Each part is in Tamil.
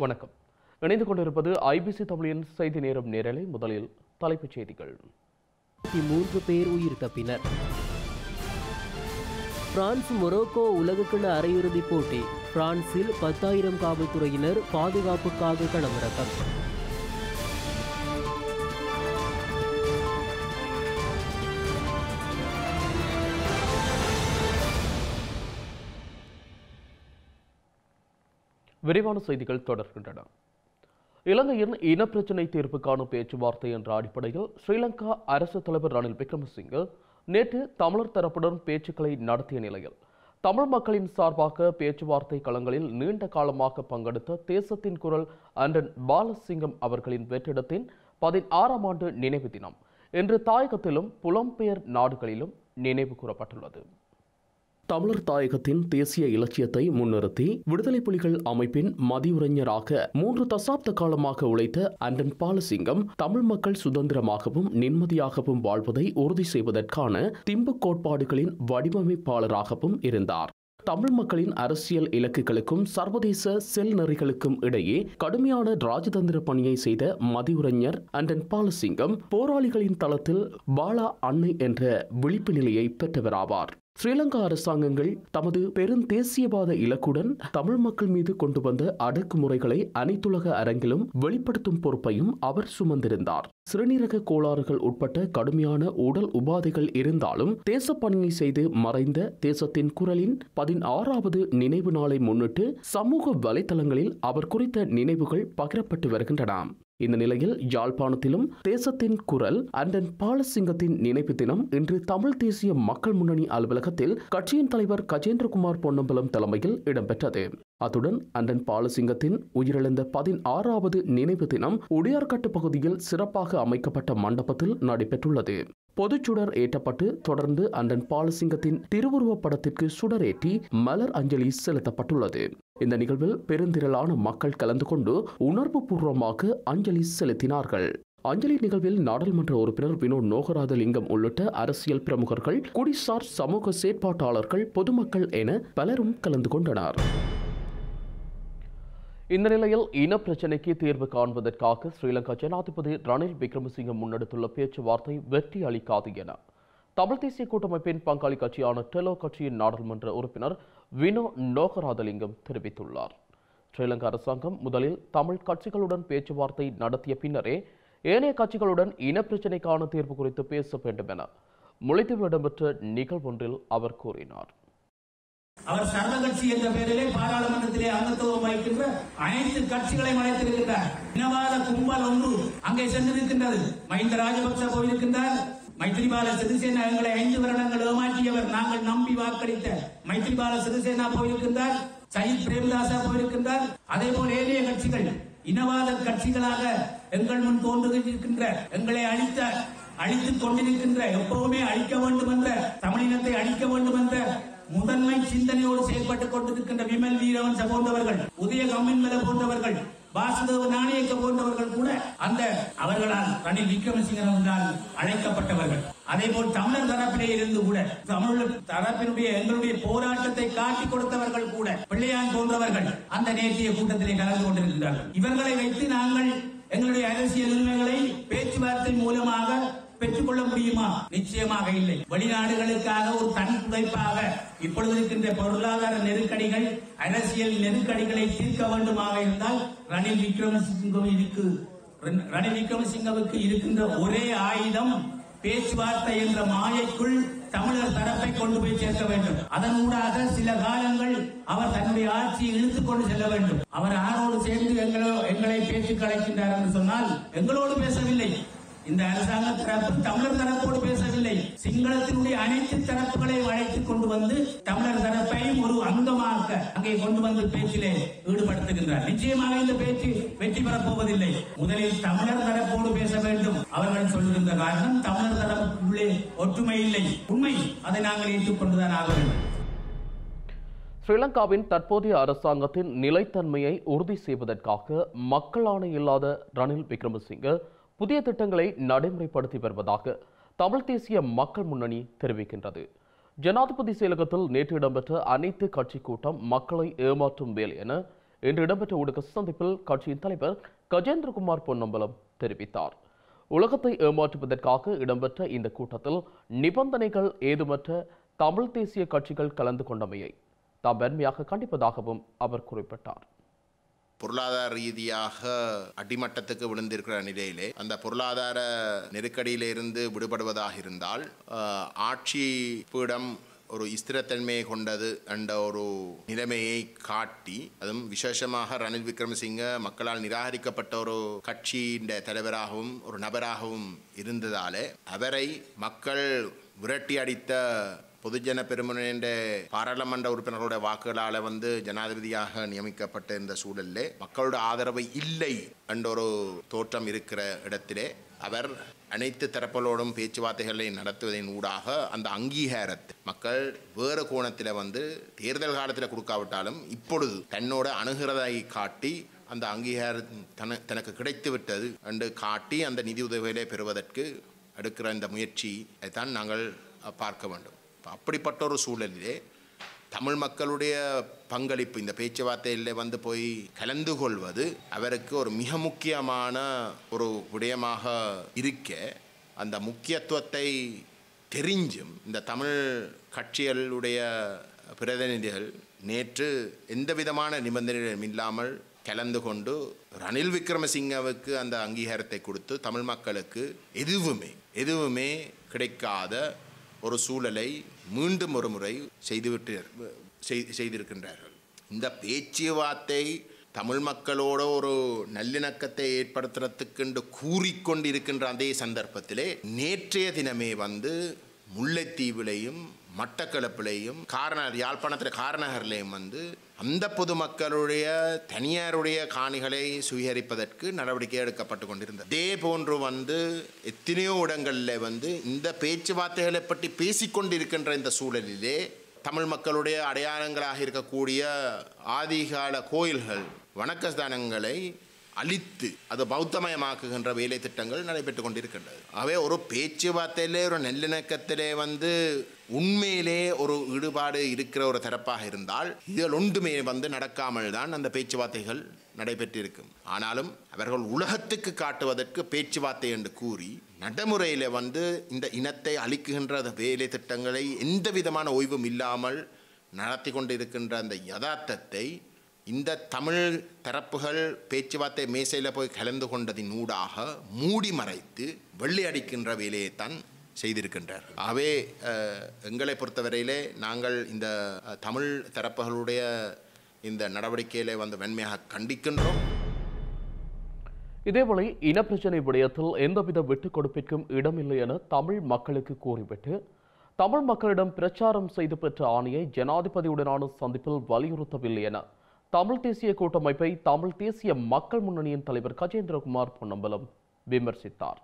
வணக்கம் இணைந்து கொண்டிருப்பது ஐபிசி தமிழின் செய்தி நேரம் நேரலை முதலில் தலைப்புச் செய்திகள் மூன்று பேர் உயிர் தப்பினர் பிரான்ஸ் மொரோக்கோ உலகக்கிண அரையிறுதிப் போட்டி பிரான்சில் பத்தாயிரம் காவல்துறையினர் பாதுகாப்புக்காக களமிறக்கம் விரிவான செய்திகள் தொடர்கின்றன இலங்கையின் இனப்பிரச்சினை தீர்ப்புக்கான பேச்சுவார்த்தை என்ற அடிப்படையில் ஸ்ரீலங்கா அரசு தலைவர் ரணில் விக்ரமசிங்கே நேற்று தமிழர் தரப்புடன் பேச்சுக்களை நடத்திய நிலையில் தமிழ் மக்களின் சார்பாக பேச்சுவார்த்தை களங்களில் நீண்ட காலமாக பங்கெடுத்த தேசத்தின் குரல் அண்டன் பாலசிங்கம் அவர்களின் வெற்றிடத்தின் பதினாறாம் ஆண்டு நினைவு தினம் இன்று தாயகத்திலும் புலம்பெயர் நாடுகளிலும் நினைவு கூறப்பட்டுள்ளது தமிழர் தாயகத்தின் தேசிய இலட்சியத்தை முன்னிறுத்தி விடுதலை புலிகள் அமைப்பின் மதியுரைஞராக மூன்று தசாப்த காலமாக உழைத்த அண்டன் பாலசிங்கம் தமிழ் மக்கள் சுதந்திரமாகவும் நிம்மதியாகவும் வாழ்வதை உறுதி செய்வதற்கான திம்பு கோட்பாடுகளின் வடிவமைப்பாளராகவும் இருந்தார் தமிழ் மக்களின் அரசியல் இலக்குகளுக்கும் சர்வதேச செல் நெறிகளுக்கும் இடையே கடுமையான ராஜதந்திர பணியை செய்த மதியுரைஞர் அண்டன் பாலசிங்கம் போராளிகளின் தளத்தில் பாலா அன்னை என்ற விழிப்பு நிலையை பெற்றவராவார் ஸ்ரீலங்கா அரசாங்கங்கள் தமது பெருந்தேசியவாத இலக்குடன் தமிழ் மக்கள் மீது கொண்டு வந்த அடக்குமுறைகளை அனைத்துலக அரங்கிலும் வெளிப்படுத்தும் பொறுப்பையும் அவர் சுமந்திருந்தார் சிறுநீரக கோளாறுகள் உட்பட்ட கடுமையான உடல் உபாதைகள் இருந்தாலும் தேசப்பணியை செய்து மறைந்த தேசத்தின் குரலின் பதினாறாவது நினைவு நாளை முன்னிட்டு சமூக வலைதளங்களில் அவர் குறித்த நினைவுகள் பகிரப்பட்டு வருகின்றன இந்த நிலையில் யாழ்ப்பாணத்திலும் தேசத்தின் குரல் அண்டன் பாலசிங்கத்தின் நினைவு தினம் இன்று தமிழ் தேசிய மக்கள் முன்னணி அலுவலகத்தில் கட்சியின் தலைவர் கஜேந்திரகுமார் பொன்னம்பலம் தலைமையில் இடம்பெற்றது அத்துடன் அண்டன் பாலசிங்கத்தின் உயிரிழந்த பதினாறாவது நினைவு தினம் உடையார்கட்டு பகுதியில் சிறப்பாக அமைக்கப்பட்ட மண்டபத்தில் நடைபெற்றுள்ளது பொதுச்சுடர் ஏற்றப்பட்டு தொடர்ந்து அண்டன் பாலசிங்கத்தின் திருவுருவப் படத்திற்கு சுடரேற்றி மலர் அஞ்சலி செலுத்தப்பட்டுள்ளது இந்த நிகழ்வில் பெருந்திரளான மக்கள் கலந்து கொண்டு உணர்வு பூர்வமாக அஞ்சலி செலுத்தினார்கள் அஞ்சலி நிகழ்வில் நாடாளுமன்ற உறுப்பினர் வினோத் நோகராஜலிங்கம் உள்ளிட்ட அரசியல் பிரமுகர்கள் குடிசார் சமூக செயற்பாட்டாளர்கள் பொதுமக்கள் என பலரும் கலந்து கொண்டனர் இந்த நிலையில் இனப்பிரச்சினைக்கு தீர்வு காண்பதற்காக ஸ்ரீலங்கா ஜனாதிபதி ரணில் விக்ரமசிங்க முன்னெடுத்துள்ள பேச்சுவார்த்தை வெற்றி அளிக்காது என தமிழ் தேசிய கூட்டமைப்பின் பங்காளி கட்சியான டெலோ கட்சியின் நாடாளுமன்ற உறுப்பினர் வினோ நோகராதலிங்கம் தெரிவித்துள்ளார் ஸ்ரீலங்கா அரசாங்கம் முதலில் தமிழ் கட்சிகளுடன் பேச்சுவார்த்தை நடத்திய பின்னரே ஏனைய கட்சிகளுடன் இனப்பிரச்சினைக்கான தீர்வு குறித்து பேச வேண்டும் என முளைத்தீவில் இடம்பெற்ற நிகழ்வொன்றில் அவர் கூறினார் அவர் சர்வ கட்சி என்ற பெயரிலே பாராளுமன்றத்திலே அங்கத்துவம் வகிக்கின்ற அனைத்து கட்சிகளையும் அழைத்திருக்கின்றார் இனவாத கும்பல் ஒன்று அங்கே சென்றிருக்கின்றது மஹிந்த ராஜபக்ச போயிருக்கின்றார் மைத்ரிபால சிறிசேனா எங்களை ஐந்து வருடங்கள் ஏமாற்றியவர் நாங்கள் நம்பி வாக்களித்த மைத்ரிபால சிறிசேனா போயிருக்கின்றார் சயித் பிரேமதாசா போயிருக்கின்றார் அதே போல ஏனைய கட்சிகள் இனவாத கட்சிகளாக எங்கள் முன் தோன்றுகின்ற எங்களை அழித்த அழித்துக் கொண்டிருக்கின்ற எப்பவுமே அழிக்க வேண்டும் என்ற தமிழினத்தை அழிக்க வேண்டும் என்ற முதன்மை சிந்தனையோடு செயல்பட்டுக் கொண்டிருக்கின்ற விமல் வீரவன்ச போன்றவர்கள் உதய கம்மின்மல போன்றவர்கள் வாசுதேவ நாணயக்க போன்றவர்கள் கூட அந்த அவர்களால் ரணில் விக்ரமசிங்கன் என்றால் அழைக்கப்பட்டவர்கள் அதே போல் தமிழர் தரப்பிலே இருந்து கூட தமிழர் தரப்பினுடைய எங்களுடைய போராட்டத்தை காட்டிக் கொடுத்தவர்கள் கூட பிள்ளையான் போன்றவர்கள் அந்த நேற்றைய கூட்டத்திலே கலந்து கொண்டிருக்கிறார்கள் இவர்களை வைத்து நாங்கள் எங்களுடைய அரசியல் உரிமைகளை பேச்சுவார்த்தை மூலமாக பெற்றுக்கொள்ள முடியுமா நிச்சயமாக இல்லை வெளிநாடுகளுக்காக ஒரு தனி துடைப்பாக இப்பொழுது இருக்கின்ற பொருளாதார நெருக்கடிகள் அரசியல் நெருக்கடிகளை தீர்க்க வேண்டுமாக இருந்தால் ரணில் விக்ரமசிங்கம் இருக்கு ரணில் விக்ரமசிங்கவுக்கு இருக்கின்ற ஒரே ஆயுதம் பேச்சுவார்த்தை என்ற மாயைக்குள் தமிழர் தரப்பை கொண்டு போய் சேர்க்க வேண்டும் அதன் ஊடாக சில காலங்கள் அவர் தன்னுடைய ஆட்சியை இழுத்துக் கொண்டு செல்ல வேண்டும் அவர் யாரோடு சேர்ந்து எங்களோ எங்களை பேச்சு கலைக்கின்றார் என்று சொன்னால் எங்களோடு பேசவில்லை இந்த அரசாங்க தரப்பு தமிழர் தரப்போடு பேசவில்லை சிங்களத்தினுடைய அனைத்து தரப்புகளையும் அழைத்துக் கொண்டு வந்து தமிழர் தரப்பையும் ஒரு அங்கமாக அங்கே கொண்டு வந்து பேச்சிலே ஈடுபடுத்துகின்றார் நிச்சயமாக இந்த பேச்சு வெற்றி பெறப் போவதில்லை முதலில் தமிழர் தரப்போடு பேச வேண்டும் அவர்கள் சொல்லுகின்ற காரணம் தமிழர் தரப்புள்ளே ஒற்றுமை இல்லை உண்மை அதை நாங்கள் ஏற்றுக்கொண்டுதான் ஆக வேண்டும் ஸ்ரீலங்காவின் தற்போதைய அரசாங்கத்தின் நிலைத்தன்மையை உறுதி செய்வதற்காக மக்கள் ஆணை இல்லாத ரணில் விக்ரமசிங்கே புதிய திட்டங்களை நடைமுறைப்படுத்தி வருவதாக தமிழ் தேசிய மக்கள் முன்னணி தெரிவிக்கின்றது ஜனாதிபதி செயலகத்தில் நேற்று இடம்பெற்ற அனைத்து கட்சி கூட்டம் மக்களை ஏமாற்றும் வேலை என இன்று இடம்பெற்ற ஊடக சந்திப்பில் கட்சியின் தலைவர் கஜேந்திரகுமார் பொன்னம்பலம் தெரிவித்தார் உலகத்தை ஏமாற்றுவதற்காக இடம்பெற்ற இந்த கூட்டத்தில் நிபந்தனைகள் ஏதுமற்ற தமிழ் தேசிய கட்சிகள் கலந்து கொண்டமையை தாம் வன்மையாக கண்டிப்பதாகவும் அவர் குறிப்பிட்டார் பொருளாதார ரீதியாக அடிமட்டத்துக்கு விழுந்திருக்கிற நிலையிலே அந்த பொருளாதார நெருக்கடியிலிருந்து விடுபடுவதாக இருந்தால் ஆஹ், ஆட்சி பீடம் ஒரு ஸ்திரத்தன்மையை கொண்டது என்ற ஒரு நிலைமையை காட்டி அதுவும் விசேஷமாக ரணில் விக்ரமசிங்க மக்களால் நிராகரிக்கப்பட்ட ஒரு கட்சியின் தலைவராகவும் ஒரு நபராகவும் இருந்ததாலே அவரை மக்கள் விரட்டி அடித்த பொதுஜன பெருமுனைன்ற பாராளுமன்ற உறுப்பினர்களுடைய வாக்குகளால் வந்து ஜனாதிபதியாக நியமிக்கப்பட்ட இந்த சூழலிலே மக்களோட ஆதரவு இல்லை என்ற ஒரு தோற்றம் இருக்கிற இடத்திலே அவர் அனைத்து தரப்புகளோடும் பேச்சுவார்த்தைகளை நடத்துவதன் ஊடாக அந்த அங்கீகாரத்தை மக்கள் வேறு கோணத்தில் வந்து தேர்தல் காலத்தில் கொடுக்காவிட்டாலும் இப்பொழுது தன்னோட அணுகிறதை காட்டி அந்த அங்கீகாரம் தன தனக்கு கிடைத்து விட்டது என்று காட்டி அந்த நிதி உதவிகளை பெறுவதற்கு எடுக்கிற இந்த முயற்சியை தான் நாங்கள் அஹ், பார்க்க வேண்டும் இப்ப அப்படிப்பட்ட ஒரு சூழலிலே தமிழ் மக்களுடைய பங்களிப்பு இந்த பேச்சுவார்த்தையில் வந்து போய் கலந்து கொள்வது அவருக்கு ஒரு மிக முக்கியமான ஒரு விடயமாக இருக்க அந்த முக்கியத்துவத்தை தெரிஞ்சும் இந்த தமிழ் கட்சிகளுடைய பிரதிநிதிகள் நேற்று எந்த விதமான நிபந்தனைகளும் இல்லாமல் கலந்து கொண்டு ரணில் விக்ரமசிங்கவுக்கு அந்த அங்கீகாரத்தை கொடுத்து தமிழ் மக்களுக்கு எதுவுமே எதுவுமே கிடைக்காத ஒரு சூழலை மீண்டும் ஒரு முறை செய்துவிட்டு செய்- செய்திருக்கின்றார்கள் இந்த பேச்சுவார்த்தை தமிழ் மக்களோட ஒரு நல்லிணக்கத்தை ஏற்படுத்துறதுக்கு கூறிக்கொண்டிருக்கின்ற அதே சந்தர்ப்பத்திலே நேற்றைய தினமே வந்து முல்லைத்தீவிலையும் மட்டக்களப்பிலையும் காரணர் யாழ்ப்பாணத்தில் காரணகர்லையும் வந்து அந்த பொதுமக்களுடைய தனியாருடைய காணிகளை சுவீகரிப்பதற்கு நடவடிக்கை எடுக்கப்பட்டு கொண்டிருந்தது அதே போன்று வந்து எத்தனையோ இடங்களில் வந்து இந்த பேச்சுவார்த்தைகளை பற்றி பேசிக்கொண்டிருக்கின்ற இந்த சூழலிலே தமிழ் மக்களுடைய அடையாளங்களாக இருக்கக்கூடிய ஆதிகால கோயில்கள் வணக்கஸ்தானங்களை அழித்து அது பௌத்தமயமாக்குகின்ற வேலை திட்டங்கள் நடைபெற்று கொண்டிருக்கின்றது ஆகவே ஒரு பேச்சுவார்த்தையிலே ஒரு நல்லிணக்கத்திலே வந்து உண்மையிலே ஒரு ஈடுபாடு இருக்கிற ஒரு தரப்பாக இருந்தால் இதில் ஒன்றுமே வந்து நடக்காமல் தான் அந்த பேச்சுவார்த்தைகள் நடைபெற்றிருக்கும் ஆனாலும் அவர்கள் உலகத்துக்கு காட்டுவதற்கு பேச்சுவார்த்தை என்று கூறி நடைமுறையில் வந்து இந்த இனத்தை அழிக்குகின்ற அந்த வேலை திட்டங்களை எந்த விதமான ஓய்வும் இல்லாமல் நடத்தி கொண்டிருக்கின்ற அந்த யதார்த்தத்தை இந்த தமிழ் தரப்புகள் பேச்சுவார்த்தை மேசையில் போய் கலந்து கொண்டதின் ஊடாக மூடி மறைத்து வெள்ளை அடிக்கின்ற வேலையைத்தான் செய்திருக்கின்றார் ஆகவே அஹ், எங்களை பொறுத்தவரையிலே நாங்கள் இந்த அஹ், தமிழ் தரப்புகளுடைய இந்த நடவடிக்கையிலே வந்து வன்மையாக கண்டிக்கின்றோம் இதேவேளை இனப்பிரச்சினை விடயத்தில் எந்தவித விட்டுக் கொடுப்பிற்கும் இடமில்லை என தமிழ் மக்களுக்கு கூறிவிட்டு தமிழ் மக்களிடம் பிரச்சாரம் செய்து பெற்ற ஆணையை ஜனாதிபதியுடனான சந்திப்பில் வலியுறுத்தவில்லை என தமிழ் தேசிய கூட்டமைப்பை தமிழ் தேசிய மக்கள் முன்னணியின் தலைவர் கஜேந்திரகுமார் பொன்னம்பலம் விமர்சித்தார்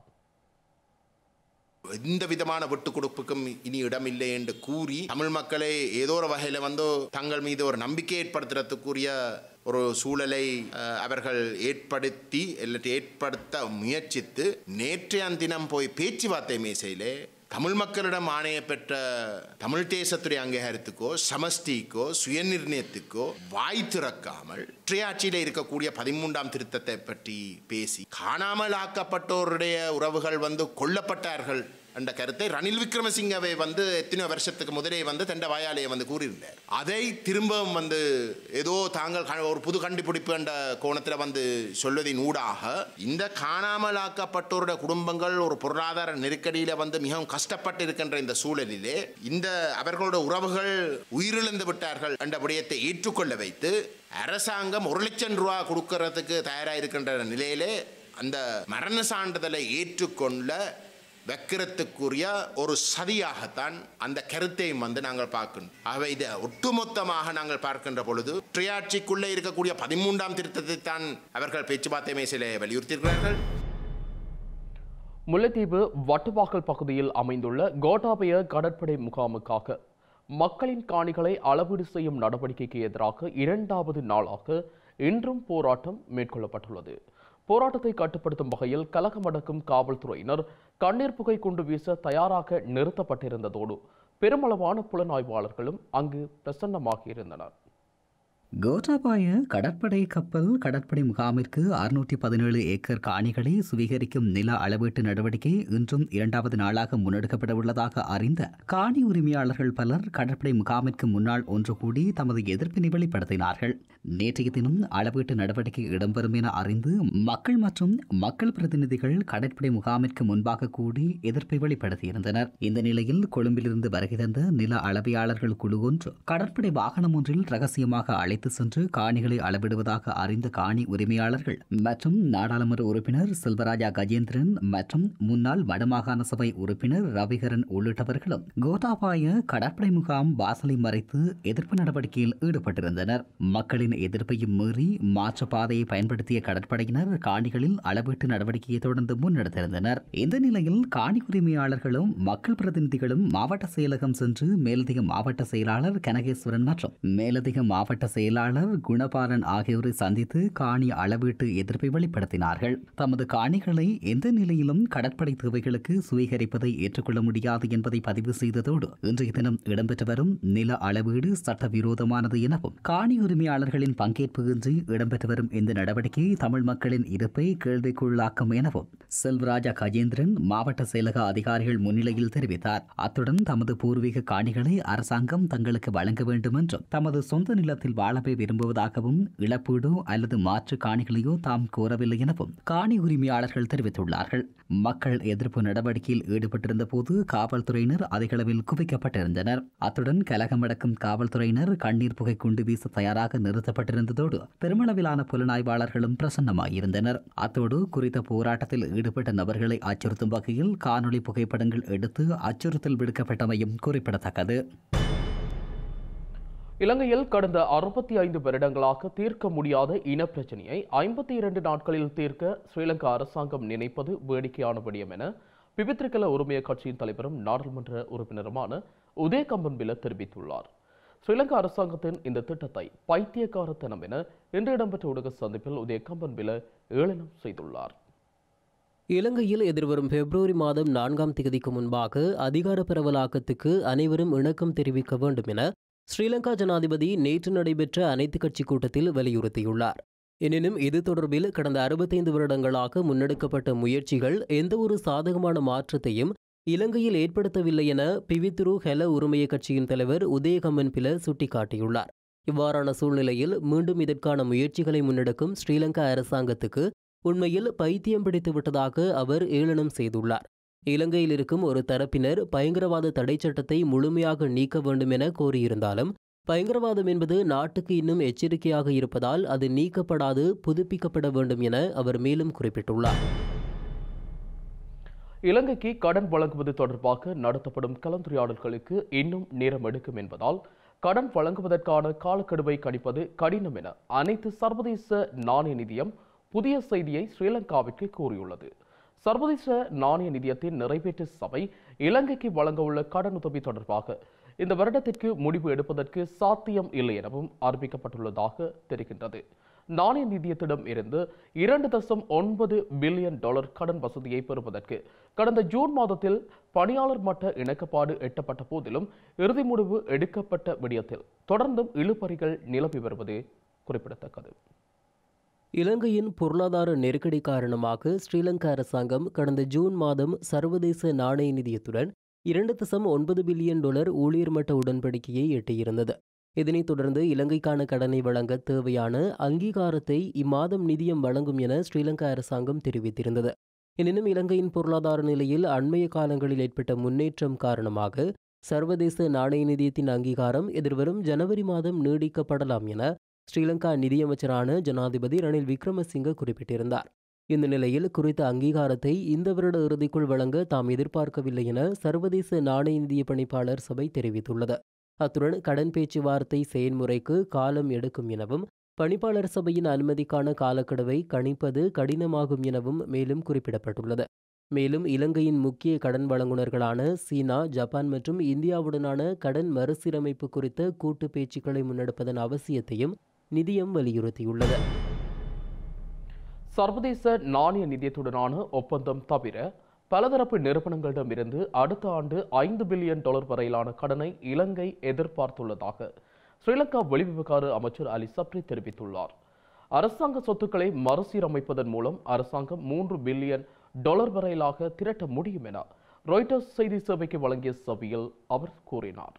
எந்த விதமான விட்டு கொடுப்புக்கும் இனி இடமில்லை என்று கூறி தமிழ் மக்களை ஏதோ ஒரு வகையில் வந்து தங்கள் மீது ஒரு நம்பிக்கை ஏற்படுத்துறதுக்குரிய ஒரு சூழலை அஹ், அவர்கள் ஏற்படுத்தி இல்லாட்டி ஏற்படுத்த முயற்சித்து நேற்றைய தினம் போய் பேச்சுவார்த்தை மேசையிலே தமிழ் மக்களிடம் ஆணைய பெற்ற தமிழ் தேசத்துடைய அங்கீகாரத்துக்கோ சமஷ்டிக்கோ சுயநிர்ணயத்துக்கோ வாய் திறக்காமல் ஒற்றையாட்சியில் இருக்கக்கூடிய பதிமூன்றாம் திருத்தத்தை பற்றி பேசி காணாமல் ஆக்கப்பட்டோருடைய உறவுகள் வந்து கொல்லப்பட்டார்கள் என்ற கருத்தை ரணில் விக்ரமசிங்கவை வந்து எத்தனையோ வருஷத்துக்கு முதலே வந்து தண்ட வாயாலேயே வந்து கூறியிருந்தார் அதை திரும்பவும் வந்து ஏதோ தாங்கள் க- ஒரு புது கண்டுபிடிப்பு என்ற கோணத்தில் வந்து சொல்வதின் ஊடாக இந்த காணாமல் ஆக்கப்பட்டோருடைய குடும்பங்கள் ஒரு பொருளாதார நெருக்கடியில் வந்து மிகவும் கஷ்டப்பட்டு இருக்கின்ற இந்த சூழலிலே இந்த அவர்களோட உறவுகள் உயிரிழந்து விட்டார்கள் என்ற விடயத்தை ஏற்றுக்கொள்ள வைத்து அரசாங்கம் ஒரு லட்சம் ரூபா கொடுக்கறதுக்கு தயாராக இருக்கின்ற நிலையிலே அந்த மரண சான்றிதழை ஏற்றுக்கொள்ள வைக்கிறதுக்குரிய ஒரு சதியாகத்தான் அந்த கருத்தையும் வந்து நாங்கள் பார்க்கணும் ஆகவே இதை ஒட்டுமொத்தமாக நாங்கள் பார்க்கின்ற பொழுது ஒற்றையாட்சிக்குள்ளே இருக்கக்கூடிய பதிமூன்றாம் திருத்தத்தை தான் அவர்கள் பேச்சுவார்த்தை மேசையிலே வலியுறுத்தியிருக்கிறார்கள் முல்லைத்தீவு வட்டுவாக்கல் பகுதியில் அமைந்துள்ள கோட்டாபய கடற்படை முகாமுக்காக மக்களின் காணிகளை அளவீடு செய்யும் நடவடிக்கைக்கு எதிராக இரண்டாவது நாளாக இன்றும் போராட்டம் மேற்கொள்ளப்பட்டுள்ளது போராட்டத்தை கட்டுப்படுத்தும் வகையில் கலகமடக்கும் காவல்துறையினர் கண்ணீர் புகை கொண்டு வீச தயாராக நிறுத்தப்பட்டிருந்ததோடு பெருமளவான புலனாய்வாளர்களும் அங்கு பிரசன்னமாகியிருந்தனர் கோட்டாபாய கடற்படை கப்பல் கடற்படை முகாமிற்கு அறுநூற்றி பதினேழு ஏக்கர் காணிகளை சுவீகரிக்கும் நில அளவீட்டு நடவடிக்கை இன்றும் இரண்டாவது நாளாக முன்னெடுக்கப்பட உள்ளதாக அறிந்த காணி உரிமையாளர்கள் பலர் கடற்படை முகாமிற்கு முன்னால் ஒன்று கூடி தமது எதிர்ப்பினை வெளிப்படுத்தினார்கள் நேற்றைய தினம் அளவீட்டு நடவடிக்கை இடம்பெறும் என அறிந்து மக்கள் மற்றும் மக்கள் பிரதிநிதிகள் கடற்படை முகாமிற்கு முன்பாக கூடி எதிர்ப்பை வெளிப்படுத்தியிருந்தனர் இந்த நிலையில் கொழும்பிலிருந்து வருகை தந்த நில அளவையாளர்கள் குழு ஒன்று கடற்படை வாகனம் ஒன்றில் ரகசியமாக அழைத்து சென்று காணிகளை அளவிடுவதாக அறிந்த காணி உரிமையாளர்கள் மற்றும் நாடாளுமன்ற உறுப்பினர் செல்வராஜா கஜேந்திரன் மற்றும் முன்னாள் வடமாகாண சபை உறுப்பினர் ரவிகரன் உள்ளிட்டவர்களும் கோதாபாய கடற்படை முகாம் வாசலை மறைத்து எதிர்ப்பு நடவடிக்கையில் ஈடுபட்டிருந்தனர் மக்களின் எதிர்ப்பையும் மீறி மாற்று பாதையை பயன்படுத்திய கடற்படையினர் காணிகளில் அளவீட்டு நடவடிக்கையை தொடர்ந்து முன்னெடுத்திருந்தனர் இந்த நிலையில் காணி உரிமையாளர்களும் மக்கள் பிரதிநிதிகளும் மாவட்ட செயலகம் சென்று மேலதிக மாவட்ட செயலாளர் கனகேஸ்வரன் மற்றும் மேலதிக மாவட்ட செயலாளர் குணபாலன் ஆகியோரை சந்தித்து காணி அளவீட்டு எதிர்ப்பை வெளிப்படுத்தினார்கள் தமது காணிகளை எந்த நிலையிலும் கடற்படை தேவைகளுக்கு சுவீகரிப்பதை ஏற்றுக்கொள்ள முடியாது என்பதை பதிவு செய்ததோடு இன்றைய தினம் இடம்பெற்று வரும் நில அளவீடு சட்டவிரோதமானது எனவும் காணி உரிமையாளர்களின் பங்கேற்பு இன்றி இடம்பெற்று வரும் இந்த நடவடிக்கை தமிழ் மக்களின் இருப்பை கேள்விக்குள்ளாக்கும் எனவும் செல்வராஜா கஜேந்திரன் மாவட்ட செயலக அதிகாரிகள் முன்னிலையில் தெரிவித்தார் அத்துடன் தமது பூர்வீக காணிகளை அரசாங்கம் தங்களுக்கு வழங்க வேண்டும் என்றும் தமது சொந்த நிலத்தில் வாழவே விரும்புவதாகவும் இழப்பீடோ அல்லது மாற்று காணிகளையோ தாம் கோரவில்லை எனவும் காணி உரிமையாளர்கள் தெரிவித்துள்ளார்கள் மக்கள் எதிர்ப்பு நடவடிக்கையில் ஈடுபட்டிருந்த போது காவல்துறையினர் அதிகளவில் குவிக்கப்பட்டிருந்தனர் அத்துடன் கலகமடக்கும் காவல்துறையினர் கண்ணீர் புகை குண்டு வீச தயாராக நிறுத்தப்பட்டிருந்ததோடு பெருமளவிலான புலனாய்வாளர்களும் பிரசன்னமாயிருந்தனர் அத்தோடு குறித்த போராட்டத்தில் ஈடுபட்ட நபர்களை அச்சுறுத்தும் வகையில் காணொளி புகைப்படங்கள் எடுத்து அச்சுறுத்தல் விடுக்கப்பட்டமையும் குறிப்பிடத்தக்கது இலங்கையில் கடந்த அறுபத்தி ஐந்து வருடங்களாக தீர்க்க முடியாத இனப்பிரச்சனையை ஐம்பத்தி இரண்டு நாட்களில் தீர்க்க ஸ்ரீலங்கா அரசாங்கம் நினைப்பது வேடிக்கையான விடயம் என பிபித்ரிகல உரிமைய கட்சியின் தலைவரும் நாடாளுமன்ற உறுப்பினருமான உதய கம்பன்பில தெரிவித்துள்ளார் ஸ்ரீலங்கா அரசாங்கத்தின் இந்த திட்டத்தை பைத்தியக்காரத்தனம் என இன்று இடம்பெற்ற ஊடக சந்திப்பில் உதய கம்பன்பில ஏளனம் செய்துள்ளார் இலங்கையில் எதிர்வரும் பிப்ரவரி மாதம் நான்காம் தேதிக்கு முன்பாக அதிகார பரவலாக்கத்துக்கு அனைவரும் இணக்கம் தெரிவிக்க வேண்டும் என ஸ்ரீலங்கா ஜனாதிபதி நேற்று நடைபெற்ற அனைத்து கட்சி கூட்டத்தில் வலியுறுத்தியுள்ளார் எனினும் இது தொடர்பில் கடந்த அறுபத்தைந்து வருடங்களாக முன்னெடுக்கப்பட்ட முயற்சிகள் எந்தவொரு சாதகமான மாற்றத்தையும் இலங்கையில் ஏற்படுத்தவில்லை என பிவித்துரு ஹெல உரிமைய கட்சியின் தலைவர் உதயகம்மன் பில சுட்டிக்காட்டியுள்ளார் இவ்வாறான சூழ்நிலையில் மீண்டும் இதற்கான முயற்சிகளை முன்னெடுக்கும் ஸ்ரீலங்கா அரசாங்கத்துக்கு உண்மையில் பைத்தியம் பிடித்து விட்டதாக அவர் ஏளனம் செய்துள்ளார் இலங்கையில் இருக்கும் ஒரு தரப்பினர் பயங்கரவாத தடை சட்டத்தை முழுமையாக நீக்க வேண்டும் என கோரியிருந்தாலும் பயங்கரவாதம் என்பது நாட்டுக்கு இன்னும் எச்சரிக்கையாக இருப்பதால் அது நீக்கப்படாது புதுப்பிக்கப்பட வேண்டும் என அவர் மேலும் குறிப்பிட்டுள்ளார் இலங்கைக்கு கடன் வழங்குவது தொடர்பாக நடத்தப்படும் கலந்துரையாடல்களுக்கு இன்னும் நேரம் எடுக்கும் என்பதால் கடன் வழங்குவதற்கான காலக்கெடுவை கணிப்பது கடினம் என அனைத்து சர்வதேச நாணய நிதியம் புதிய செய்தியை ஸ்ரீலங்காவிற்கு கூறியுள்ளது சர்வதேச நாணய நிதியத்தின் நிறைவேற்று சபை இலங்கைக்கு வழங்க உள்ள கடன் உதவி தொடர்பாக இந்த வருடத்திற்கு முடிவு எடுப்பதற்கு சாத்தியம் இல்லை எனவும் அறிவிக்கப்பட்டுள்ளதாக தெரிகின்றது நாணய நிதியத்திடம் இருந்து இரண்டு தசம் ஒன்பது பில்லியன் டாலர் கடன் வசதியை பெறுவதற்கு கடந்த ஜூன் மாதத்தில் பணியாளர் மட்ட இணக்கப்பாடு எட்டப்பட்ட போதிலும் இறுதி முடிவு எடுக்கப்பட்ட விடயத்தில் தொடர்ந்தும் இழுபறிகள் நிலவி வருவது குறிப்பிடத்தக்கது இலங்கையின் பொருளாதார நெருக்கடி காரணமாக ஸ்ரீலங்கா அரசாங்கம் கடந்த ஜூன் மாதம் சர்வதேச நாணய நிதியத்துடன் இரண்டு தசம் ஒன்பது பில்லியன் டாலர் ஊழியர் மட்ட உடன்படிக்கையை எட்டியிருந்தது இதனைத் தொடர்ந்து இலங்கைக்கான கடனை வழங்க தேவையான அங்கீகாரத்தை இம்மாதம் நிதியம் வழங்கும் என ஸ்ரீலங்கா அரசாங்கம் தெரிவித்திருந்தது எனினும் இலங்கையின் பொருளாதார நிலையில் அண்மைய காலங்களில் ஏற்பட்ட முன்னேற்றம் காரணமாக சர்வதேச நாணய நிதியத்தின் அங்கீகாரம் எதிர்வரும் ஜனவரி மாதம் நீடிக்கப்படலாம் என ஸ்ரீலங்கா நிதியமைச்சரான ஜனாதிபதி ரணில் விக்ரமசிங்க குறிப்பிட்டிருந்தார் இந்த நிலையில் குறித்த அங்கீகாரத்தை இந்த வருட இறுதிக்குள் வழங்க தாம் எதிர்பார்க்கவில்லை என சர்வதேச நாணய நிதிய பணிப்பாளர் சபை தெரிவித்துள்ளது அத்துடன் கடன் பேச்சுவார்த்தை செயல்முறைக்கு காலம் எடுக்கும் எனவும் பணிப்பாளர் சபையின் அனுமதிக்கான காலக்கெடுவை கணிப்பது கடினமாகும் எனவும் மேலும் குறிப்பிடப்பட்டுள்ளது மேலும் இலங்கையின் முக்கிய கடன் வழங்குனர்களான சீனா ஜப்பான் மற்றும் இந்தியாவுடனான கடன் மறுசீரமைப்பு குறித்த கூட்டு பேச்சுக்களை முன்னெடுப்பதன் அவசியத்தையும் நிதியம் வலியுறுத்தியுள்ளது சர்வதேச நாணய நிதியத்துடனான ஒப்பந்தம் தவிர பலதரப்பு நிறுவனங்களிடமிருந்து அடுத்த ஆண்டு ஐந்து பில்லியன் டாலர் வரையிலான கடனை இலங்கை எதிர்பார்த்துள்ளதாக ஸ்ரீலங்கா வெளிவிவகார அமைச்சர் அலி சப்ரி தெரிவித்துள்ளார் அரசாங்க சொத்துக்களை மறுசீரமைப்பதன் மூலம் அரசாங்கம் மூன்று பில்லியன் டாலர் வரையிலாக திரட்ட முடியும் என ராய்ட்டர்ஸ் செய்தி சேவைக்கு வழங்கிய சபையில் அவர் கூறினார்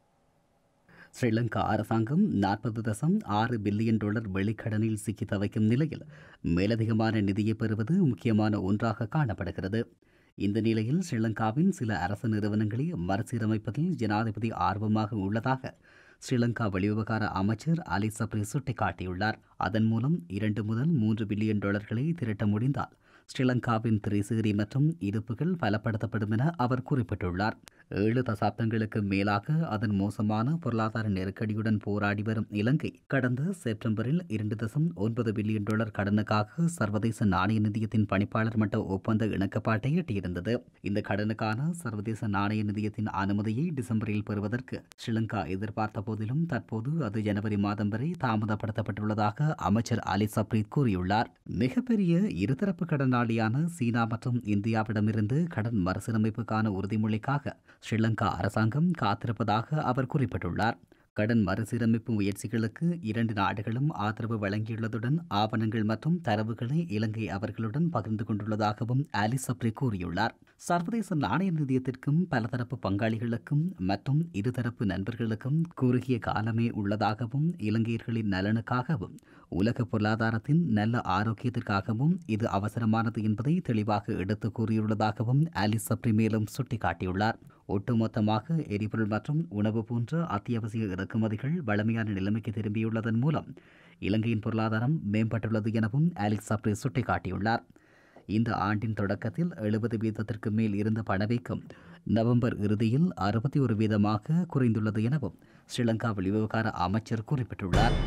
ஸ்ரீலங்கா அரசாங்கம் நாற்பது தசம் ஆறு பில்லியன் டாலர் வெளிக்கடனில் சிக்கி தவிக்கும் நிலையில் மேலதிகமான நிதியை பெறுவது முக்கியமான ஒன்றாக காணப்படுகிறது இந்த நிலையில் ஸ்ரீலங்காவின் சில அரசு நிறுவனங்களை மறுசீரமைப்பதில் ஜனாதிபதி ஆர்வமாக உள்ளதாக ஸ்ரீலங்கா வெளிவிவகார அமைச்சர் அலி சப்ரி சுட்டிக்காட்டியுள்ளார் அதன் மூலம் இரண்டு முதல் மூன்று பில்லியன் டாலர்களை திரட்ட முடிந்தால் ஸ்ரீலங்காவின் திரைசேரி மற்றும் இருப்புகள் பலப்படுத்தப்படும் என அவர் குறிப்பிட்டுள்ளார் ஏழு தசாப்தங்களுக்கு மேலாக அதன் மோசமான பொருளாதார நெருக்கடியுடன் போராடி வரும் இலங்கை கடந்த செப்டம்பரில் இரண்டு தசம் ஒன்பது பில்லியன் டாலர் கடனுக்காக சர்வதேச நாணய நிதியத்தின் பணிப்பாளர் மட்ட ஒப்பந்த இணக்கப்பாட்டை எட்டியிருந்தது இந்த கடனுக்கான சர்வதேச நாணய நிதியத்தின் அனுமதியை டிசம்பரில் பெறுவதற்கு ஸ்ரீலங்கா எதிர்பார்த்த போதிலும் தற்போது அது ஜனவரி மாதம் வரை தாமதப்படுத்தப்பட்டுள்ளதாக அமைச்சர் அலி சப்ரீத் கூறியுள்ளார் மிகப்பெரிய இருதரப்பு கடனாளியான சீனா மற்றும் இந்தியாவிடமிருந்து கடன் மறுசீரமைப்புக்கான உறுதிமொழிக்காக ஸ்ரீலங்கா அரசாங்கம் காத்திருப்பதாக அவர் குறிப்பிட்டுள்ளார் கடன் மறுசீரமைப்பு முயற்சிகளுக்கு இரண்டு நாடுகளும் ஆதரவு வழங்கியுள்ளதுடன் ஆவணங்கள் மற்றும் தரவுகளை இலங்கை அவர்களுடன் பகிர்ந்து கொண்டுள்ளதாகவும் ஆலி சப்ரி கூறியுள்ளார் சர்வதேச நாணய நிதியத்திற்கும் பலதரப்பு பங்காளிகளுக்கும் மற்றும் இருதரப்பு நண்பர்களுக்கும் குறுகிய காலமே உள்ளதாகவும் இலங்கையர்களின் நலனுக்காகவும் உலக பொருளாதாரத்தின் நல்ல ஆரோக்கியத்திற்காகவும் இது அவசரமானது என்பதை தெளிவாக எடுத்து கூறியுள்ளதாகவும் ஆலி சப்ரி மேலும் சுட்டிக்காட்டியுள்ளார் ஒட்டுமொத்தமாக எரிபொருள் மற்றும் உணவு போன்ற அத்தியாவசிய இறக்குமதிகள் வளமையான நிலைமைக்கு திரும்பியுள்ளதன் மூலம் இலங்கையின் பொருளாதாரம் மேம்பட்டுள்ளது எனவும் ஆலிக் சப்ரி சுட்டிக்காட்டியுள்ளார் இந்த ஆண்டின் தொடக்கத்தில் எழுபது வீதத்திற்கு மேல் இருந்த பணவீக்கம் நவம்பர் இறுதியில் அறுபத்தி ஒரு வீதமாக குறைந்துள்ளது எனவும் ஸ்ரீலங்கா வெளிவிவகார அமைச்சர் குறிப்பிட்டுள்ளார்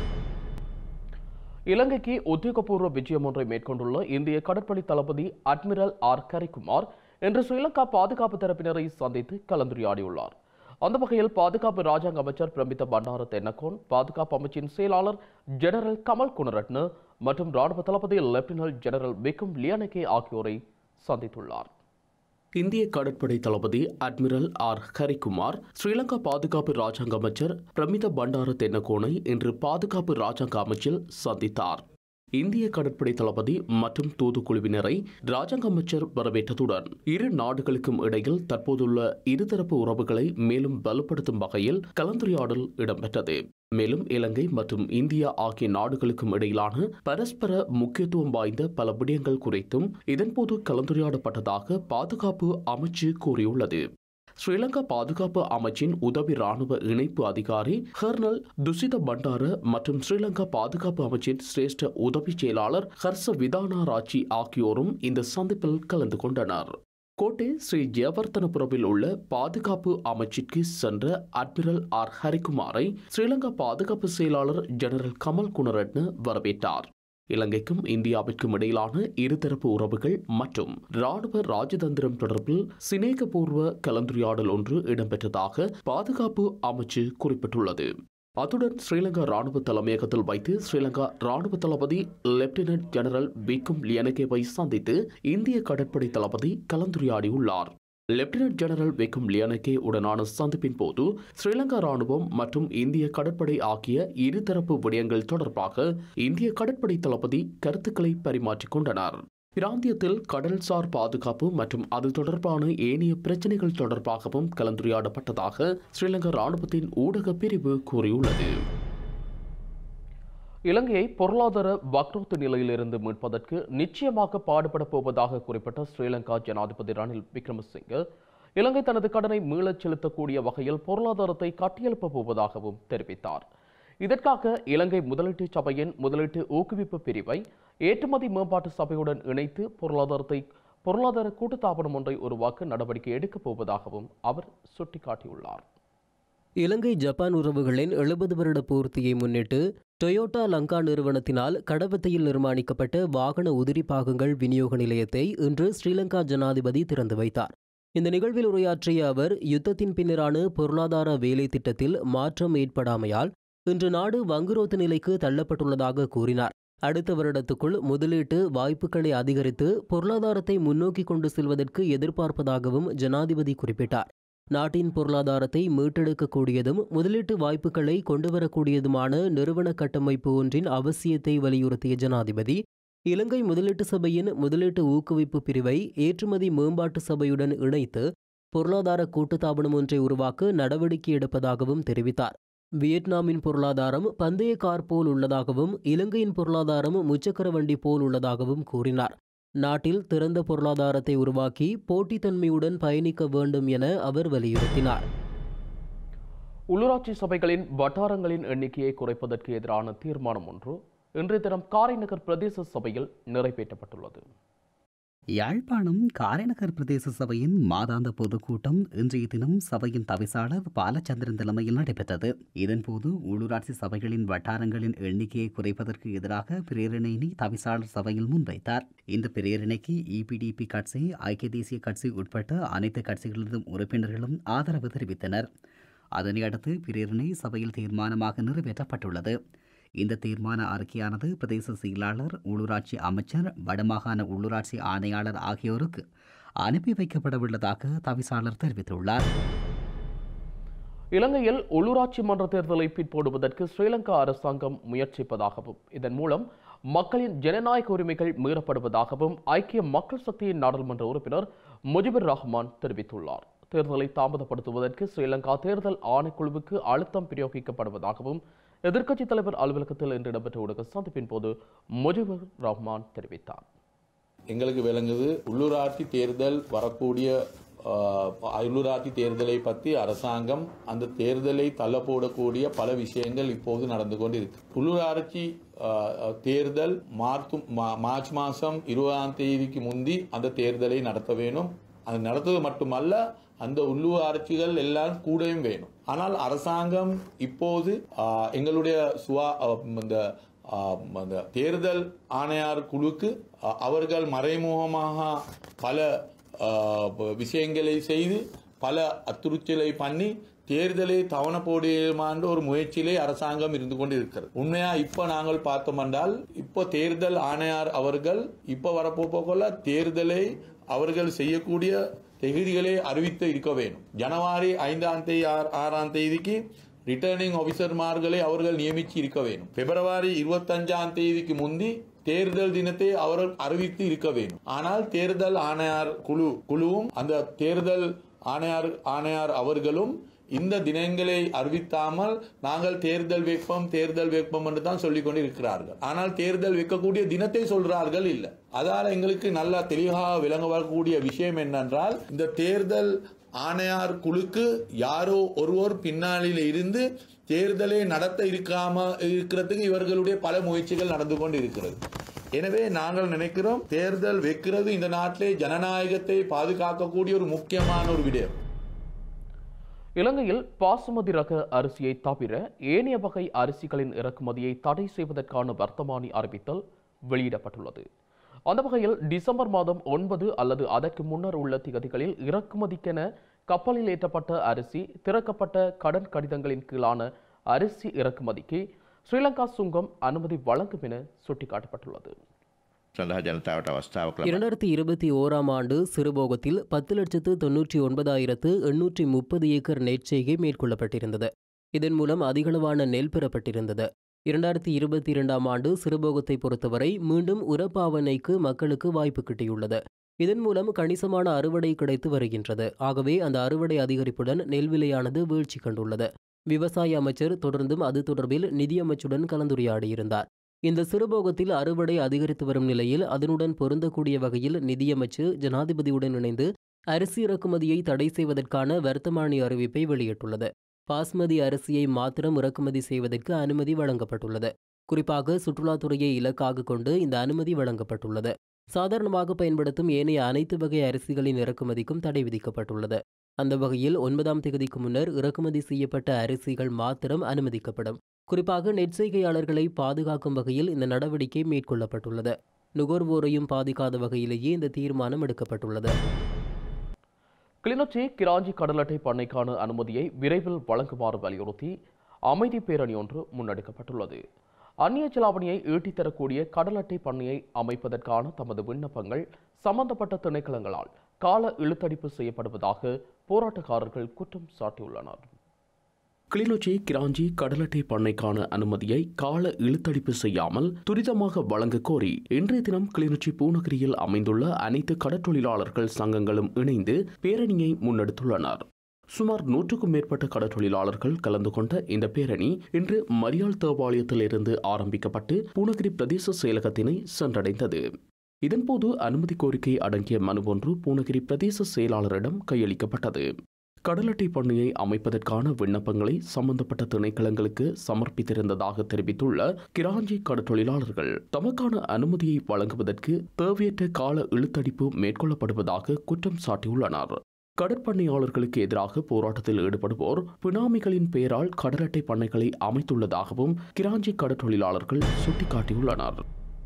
இலங்கைக்கு உத்தியோகபூர்வ விஜயம் ஒன்றை மேற்கொண்டுள்ள இந்திய கடற்படை தளபதி அட்மிரல் ஆர் கரிக்குமார் இன்று ஸ்ரீலங்கா பாதுகாப்பு தரப்பினரை சந்தித்து கலந்துரையாடியுள்ளார் அந்த வகையில் பாதுகாப்பு ராஜாங்க அமைச்சர் பிரமித்த பண்டார தென்னகோன் பாதுகாப்பு அமைச்சின் செயலாளர் ஜெனரல் கமல் குணரட்ன மற்றும் ராணுவ தளபதி லெப்டினன்ட் ஜெனரல் பிக்கும் லியானகே ஆகியோரை சந்தித்துள்ளார் இந்திய கடற்படை தளபதி அட்மிரல் ஆர் ஹரிகுமார் ஸ்ரீலங்கா பாதுகாப்பு ராஜாங்க அமைச்சர் பிரமித பண்டார தென்னகோனை இன்று பாதுகாப்பு ராஜாங்க அமைச்சில் சந்தித்தார் இந்திய கடற்படை தளபதி மற்றும் தூதுக்குழுவினரை ராஜாங்க அமைச்சர் வரவேற்றதுடன் இரு நாடுகளுக்கும் இடையில் தற்போதுள்ள இருதரப்பு உறவுகளை மேலும் வலுப்படுத்தும் வகையில் கலந்துரையாடல் இடம்பெற்றது மேலும் இலங்கை மற்றும் இந்தியா ஆகிய நாடுகளுக்கும் இடையிலான பரஸ்பர முக்கியத்துவம் வாய்ந்த பல விடயங்கள் குறித்தும் இதன்போது கலந்துரையாடப்பட்டதாக பாதுகாப்பு அமைச்சு கூறியுள்ளது ஸ்ரீலங்கா பாதுகாப்பு அமைச்சின் உதவி ராணுவ இணைப்பு அதிகாரி கர்னல் துசித பண்டார மற்றும் ஸ்ரீலங்கா பாதுகாப்பு அமைச்சின் சிரேஷ்ட உதவி செயலாளர் ஹர்ஷ விதானா ராச்சி ஆகியோரும் இந்த சந்திப்பில் கலந்து கொண்டனர் கோட்டை ஸ்ரீ ஜெயவர்த்தனபுரவில் உள்ள பாதுகாப்பு அமைச்சிற்கு சென்ற அட்மிரல் ஆர் ஹரிகுமாரை ஸ்ரீலங்கா பாதுகாப்பு செயலாளர் ஜெனரல் கமல் குணரட்ன வரவேற்றார் இலங்கைக்கும் இந்தியாவிற்கும் இடையிலான இருதரப்பு உறவுகள் மற்றும் ராணுவ ராஜதந்திரம் தொடர்பில் சிநேகபூர்வ கலந்துரையாடல் ஒன்று இடம்பெற்றதாக பாதுகாப்பு அமைச்சு குறிப்பிட்டுள்ளது அத்துடன் ஸ்ரீலங்கா ராணுவ தலைமையகத்தில் வைத்து ஸ்ரீலங்கா ராணுவ தளபதி லெப்டினன்ட் ஜெனரல் பிக்கும் லியனகேவை சந்தித்து இந்திய கடற்படை தளபதி கலந்துரையாடியுள்ளார் லெப்டினன்ட் ஜெனரல் வெக்கும் லியனகே உடனான சந்திப்பின் போது ஸ்ரீலங்கா ராணுவம் மற்றும் இந்திய கடற்படை ஆகிய இருதரப்பு விடயங்கள் தொடர்பாக இந்திய கடற்படை தளபதி கருத்துக்களை பரிமாற்றிக் கொண்டனர் பிராந்தியத்தில் கடல்சார் பாதுகாப்பு மற்றும் அது தொடர்பான ஏனைய பிரச்சனைகள் தொடர்பாகவும் கலந்துரையாடப்பட்டதாக ஸ்ரீலங்கா ராணுவத்தின் ஊடக பிரிவு கூறியுள்ளது இலங்கையை பொருளாதார வக்ரோத்து நிலையிலிருந்து மீட்பதற்கு நிச்சயமாக பாடுபட போவதாக குறிப்பிட்ட ஸ்ரீலங்கா ஜனாதிபதி ரணில் விக்ரமசிங்கே இலங்கை தனது கடனை மீளச் செலுத்தக்கூடிய வகையில் பொருளாதாரத்தை கட்டியெழுப்பப் போவதாகவும் தெரிவித்தார் இதற்காக இலங்கை முதலீட்டு சபையின் முதலீட்டு ஊக்குவிப்பு பிரிவை ஏற்றுமதி மேம்பாட்டு சபையுடன் இணைத்து பொருளாதாரத்தை பொருளாதார கூட்டுத்தாபனம் ஒன்றை உருவாக்க நடவடிக்கை எடுக்கப் போவதாகவும் அவர் சுட்டிக்காட்டியுள்ளார் இலங்கை ஜப்பான் உறவுகளின் எழுபது வருட பூர்த்தியை முன்னிட்டு டொயோட்டா லங்கா நிறுவனத்தினால் கடவத்தையில் நிர்மாணிக்கப்பட்ட வாகன உதிரி பாகங்கள் விநியோக நிலையத்தை இன்று ஸ்ரீலங்கா ஜனாதிபதி திறந்து வைத்தார் இந்த நிகழ்வில் உரையாற்றிய அவர் யுத்தத்தின் பின்னரான பொருளாதார வேலை திட்டத்தில் மாற்றம் ஏற்படாமையால் இன்று நாடு வங்குரோத்து நிலைக்கு தள்ளப்பட்டுள்ளதாக கூறினார் அடுத்த வருடத்துக்குள் முதலீட்டு வாய்ப்புகளை அதிகரித்து பொருளாதாரத்தை முன்னோக்கி கொண்டு செல்வதற்கு எதிர்பார்ப்பதாகவும் ஜனாதிபதி குறிப்பிட்டார் நாட்டின் பொருளாதாரத்தை மீட்டெடுக்கக்கூடியதும் முதலீட்டு வாய்ப்புகளை கொண்டுவரக்கூடியதுமான நிறுவன கட்டமைப்பு ஒன்றின் அவசியத்தை வலியுறுத்திய ஜனாதிபதி இலங்கை முதலீட்டு சபையின் முதலீட்டு ஊக்குவிப்பு பிரிவை ஏற்றுமதி மேம்பாட்டு சபையுடன் இணைத்து பொருளாதார கூட்டுத்தாபனம் ஒன்றை உருவாக்க நடவடிக்கை எடுப்பதாகவும் தெரிவித்தார் வியட்நாமின் பொருளாதாரம் பந்தய கார் போல் உள்ளதாகவும் இலங்கையின் பொருளாதாரம் முச்சக்கர வண்டி போல் உள்ளதாகவும் கூறினார் நாட்டில் திறந்த பொருளாதாரத்தை உருவாக்கி போட்டித்தன்மையுடன் பயணிக்க வேண்டும் என அவர் வலியுறுத்தினார் உள்ளூராட்சி சபைகளின் வட்டாரங்களின் எண்ணிக்கையை குறைப்பதற்கு எதிரான தீர்மானம் ஒன்று இன்றைய தினம் காரைநகர் பிரதேச சபையில் நிறைவேற்றப்பட்டுள்ளது யாழ்ப்பாணம் காரைநகர் பிரதேச சபையின் மாதாந்த பொதுக்கூட்டம் இன்றைய தினம் சபையின் தவிசாளர் பாலச்சந்திரன் தலைமையில் நடைபெற்றது இதன்போது உள்ளூராட்சி சபைகளின் வட்டாரங்களின் எண்ணிக்கையை குறைப்பதற்கு எதிராக பிரேரணையினை தவிசாளர் சபையில் முன்வைத்தார் இந்த பிரேரணைக்கு இபிடிபி கட்சி ஐக்கிய தேசிய கட்சி உட்பட்ட அனைத்து கட்சிகளதும் உறுப்பினர்களும் ஆதரவு தெரிவித்தனர் அதனை அடுத்து பிரேரணை சபையில் தீர்மானமாக நிறைவேற்றப்பட்டுள்ளது இந்த தீர்மான அறிக்கையானது பிரதேச செயலாளர் உள்ளூராட்சி அமைச்சர் வடமாகாண உள்ளூராட்சி ஆணையாளர் ஆகியோருக்கு அனுப்பி வைக்கப்படவுள்ளதாக தவிசாளர் தெரிவித்துள்ளார் இலங்கையில் உள்ளூராட்சி மன்ற தேர்தலை பிற்போடுவதற்கு ஸ்ரீலங்கா அரசாங்கம் முயற்சிப்பதாகவும் இதன் மூலம் மக்களின் ஜனநாயக உரிமைகள் மீறப்படுவதாகவும் ஐக்கிய மக்கள் சக்தியின் நாடாளுமன்ற உறுப்பினர் முஜிபுர் ரஹ்மான் தெரிவித்துள்ளார் தேர்தலை தாமதப்படுத்துவதற்கு ஸ்ரீலங்கா தேர்தல் ஆணைக்குழுவுக்கு அழுத்தம் பிரயோகிக்கப்படுவதாகவும் எதிர்க்கட்சித் தலைவர் அலுவலகத்தில் இன்று இடம்பெற்ற ஊடக சந்திப்பின் போது முஜிபுர் ரஹ்மான் தெரிவித்தார் எங்களுக்கு விளங்குது உள்ளூராட்சி தேர்தல் வரக்கூடிய ஆஹ், உள்ளூராட்சி தேர்தலை பற்றி அரசாங்கம் அந்த தேர்தலை தள்ள போடக்கூடிய பல விஷயங்கள் இப்போது நடந்து கொண்டிருக்கு உள்ளூராட்சி ஆஹ், தேர்தல் மார்ச் மா- மார்ச் மாதம் இருபதாம் தேதிக்கு முந்தி அந்த தேர்தலை நடத்த வேணும் அது நடத்துவது மட்டுமல்ல அந்த உள்ளூராட்சிகள் எல்லாம் கூடயும் வேணும் ஆனால் அரசாங்கம் இப்போது ஆஹ், எங்களுடைய சுவா ஆஹ், இந்த ஆஹ், அந்த தேர்தல் ஆணையார் குழுக்கு ஆஹ், அவர்கள் மறைமுகமாக பல ஆஹ், விஷயங்களை செய்து பல அத்துறுச்சலை பண்ணி தேர்தலை தவண போடுமான்ற ஒரு முயற்சியிலே அரசாங்கம் இருந்து கொண்டு இருக்கிறது உண்மையா இப்ப நாங்கள் பார்த்தோம் என்றால் இப்போ தேர்தல் ஆணையார் அவர்கள் இப்ப வரப்போக்கொள்ள தேர்தலை அவர்கள் செய்யக்கூடிய தகுதிகளை அறிவித்து இருக்க வேண்டும் ஜனவரி ஐந்தாம் தேதி ஆறு- ஆறாம் தேதிக்கு ரிட்டர்னிங் ஆபீசர்மார்களை அவர்கள் நியமிச்சு இருக்க வேண்டும் பிப்ரவரி இருபத்தஞ்சாம் தேதிக்கு முந்தி தேர்தல் தினத்தை அவர்கள் அறிவித்து இருக்க வேண்டும் ஆனால் தேர்தல் ஆணையார் குழு குழுவும் அந்த தேர்தல் ஆணையார் ஆணையார் அவர்களும் இந்த தினங்களை அறிவித்தாமல் நாங்கள் தேர்தல் வைப்போம் தேர்தல் வைப்போம் என்று தான் சொல்லிக் கொண்டு இருக்கிறார்கள் ஆனால் தேர்தல் வைக்கக்கூடிய தினத்தை சொல்றார்கள் இல்லை அதால எங்களுக்கு நல்லா தெளிவாக விளங்க வரக்கூடிய விஷயம் என்னென்றால் இந்த தேர்தல் ஆணையார் குழுக்கு யாரோ ஒருவர் பின்னாளில் இருந்து தேர்தலை நடத்த இருக்காம இருக்கிறதுக்கு இவர்களுடைய பல முயற்சிகள் நடந்து கொண்டு இருக்கிறது எனவே நாங்கள் நினைக்கிறோம் தேர்தல் வைக்கிறது இந்த நாட்டிலே ஜனநாயகத்தை பாதுகாக்கக்கூடிய ஒரு முக்கியமான ஒரு விடயம் இலங்கையில் பாசுமதி ரக அரிசியை தவிர ஏனைய வகை அரிசிகளின் இறக்குமதியை தடை செய்வதற்கான வர்த்தமானி அறிவித்தல் வெளியிடப்பட்டுள்ளது அந்த வகையில் டிசம்பர் மாதம் ஒன்பது அல்லது அதற்கு முன்னர் உள்ள திகதிகளில் இறக்குமதிக்கென கப்பலில் ஏற்றப்பட்ட அரிசி திறக்கப்பட்ட கடன் கடிதங்களின் கீழான அரிசி இறக்குமதிக்கு ஸ்ரீலங்கா சுங்கம் அனுமதி வழங்கும் என சுட்டிக்காட்டப்பட்டுள்ளது සඳහා ජනතාවට අවස්ථාවක් ලබා இரண்டாயிரத்தி இருபத்தி ஓராம் ஆண்டு சிறுபோகத்தில் பத்து லட்சத்து தொன்னூற்றி ஒன்பதாயிரத்து எண்ணூற்றி முப்பது ஏக்கர் நெற்செய்கை மேற்கொள்ளப்பட்டிருந்தது இதன் மூலம் அதிகளவான நெல் பெறப்பட்டிருந்தது இரண்டாயிரத்தி இருபத்தி இரண்டாம் ஆண்டு சிறுபோகத்தை பொறுத்தவரை மீண்டும் உரப்பாவனைக்கு மக்களுக்கு வாய்ப்பு கிட்டியுள்ளது இதன் மூலம் கணிசமான அறுவடை கிடைத்து வருகின்றது ஆகவே அந்த அறுவடை அதிகரிப்புடன் நெல் விலையானது வீழ்ச்சி கண்டுள்ளது விவசாய அமைச்சர் தொடர்ந்தும் அது தொடர்பில் நிதியமைச்சுடன் கலந்துரையாடியிருந்தார் இந்த சிறுபோகத்தில் அறுவடை அதிகரித்து வரும் நிலையில் அதனுடன் பொருந்தக்கூடிய வகையில் நிதியமைச்சு ஜனாதிபதியுடன் இணைந்து அரிசி இறக்குமதியை தடை செய்வதற்கான வர்த்தமானி அறிவிப்பை வெளியிட்டுள்ளது பாஸ்மதி அரிசியை மாத்திரம் இறக்குமதி செய்வதற்கு அனுமதி வழங்கப்பட்டுள்ளது குறிப்பாக சுற்றுலாத்துறையை இலக்காக கொண்டு இந்த அனுமதி வழங்கப்பட்டுள்ளது சாதாரணமாக பயன்படுத்தும் ஏனைய அனைத்து வகை அரிசிகளின் இறக்குமதிக்கும் தடை விதிக்கப்பட்டுள்ளது அந்த வகையில் ஒன்பதாம் தேதிக்கு முன்னர் இறக்குமதி செய்யப்பட்ட அரிசிகள் மாத்திரம் அனுமதிக்கப்படும் குறிப்பாக நெற்செய்கையாளர்களை பாதுகாக்கும் வகையில் இந்த நடவடிக்கை மேற்கொள்ளப்பட்டுள்ளது நுகர்வோரையும் பாதிக்காத வகையிலேயே இந்த தீர்மானம் எடுக்கப்பட்டுள்ளது கிளிநொச்சி கிராஞ்சி கடலட்டை பண்ணைக்கான அனுமதியை விரைவில் வழங்குமாறு வலியுறுத்தி அமைதி பேரணி ஒன்று முன்னெடுக்கப்பட்டுள்ளது அந்நிய செலாவணியை ஈட்டித் தரக்கூடிய கடலட்டை பண்ணையை அமைப்பதற்கான தமது விண்ணப்பங்கள் சம்பந்தப்பட்ட திணைக்களங்களால் கால இழுத்தடிப்பு செய்யப்படுவதாக போராட்டக்காரர்கள் குற்றம் சாட்டியுள்ளனர் கிளிநொச்சி கிராஞ்சி கடலட்டை பண்ணைக்கான அனுமதியை கால இழுத்தடிப்பு செய்யாமல் துரிதமாக வழங்க கோரி இன்றைய தினம் கிளிநொச்சி பூநகரியில் அமைந்துள்ள அனைத்து கடற்றொழிலாளர்கள் சங்கங்களும் இணைந்து பேரணியை முன்னெடுத்துள்ளனர் சுமார் நூற்றுக்கும் மேற்பட்ட கடற்றொழிலாளர்கள் கலந்து கொண்ட இந்த பேரணி இன்று மரியாள் தேவாலயத்தில் இருந்து ஆரம்பிக்கப்பட்டு பூநகரி பிரதேச செயலகத்தினை சென்றடைந்தது இதன்போது அனுமதி கோரிக்கை அடங்கிய மனு ஒன்று பூநகரி பிரதேச செயலாளரிடம் கையளிக்கப்பட்டது கடலட்டை பண்ணையை அமைப்பதற்கான விண்ணப்பங்களை சம்பந்தப்பட்ட திணைக்களங்களுக்கு சமர்ப்பித்திருந்ததாக தெரிவித்துள்ள கிராஞ்சி கடற்றொழிலாளர்கள் தமக்கான அனுமதியை வழங்குவதற்கு தேவையற்ற கால இழுத்தடிப்பு மேற்கொள்ளப்படுவதாக குற்றம் சாட்டியுள்ளனர் கடற்பண்ணையாளர்களுக்கு எதிராக போராட்டத்தில் ஈடுபடுவோர் பினாமிகளின் பெயரால் கடலட்டை பண்ணைகளை அமைத்துள்ளதாகவும் கிராஞ்சி கடற்றொழிலாளர்கள் சுட்டிக்காட்டியுள்ளனர்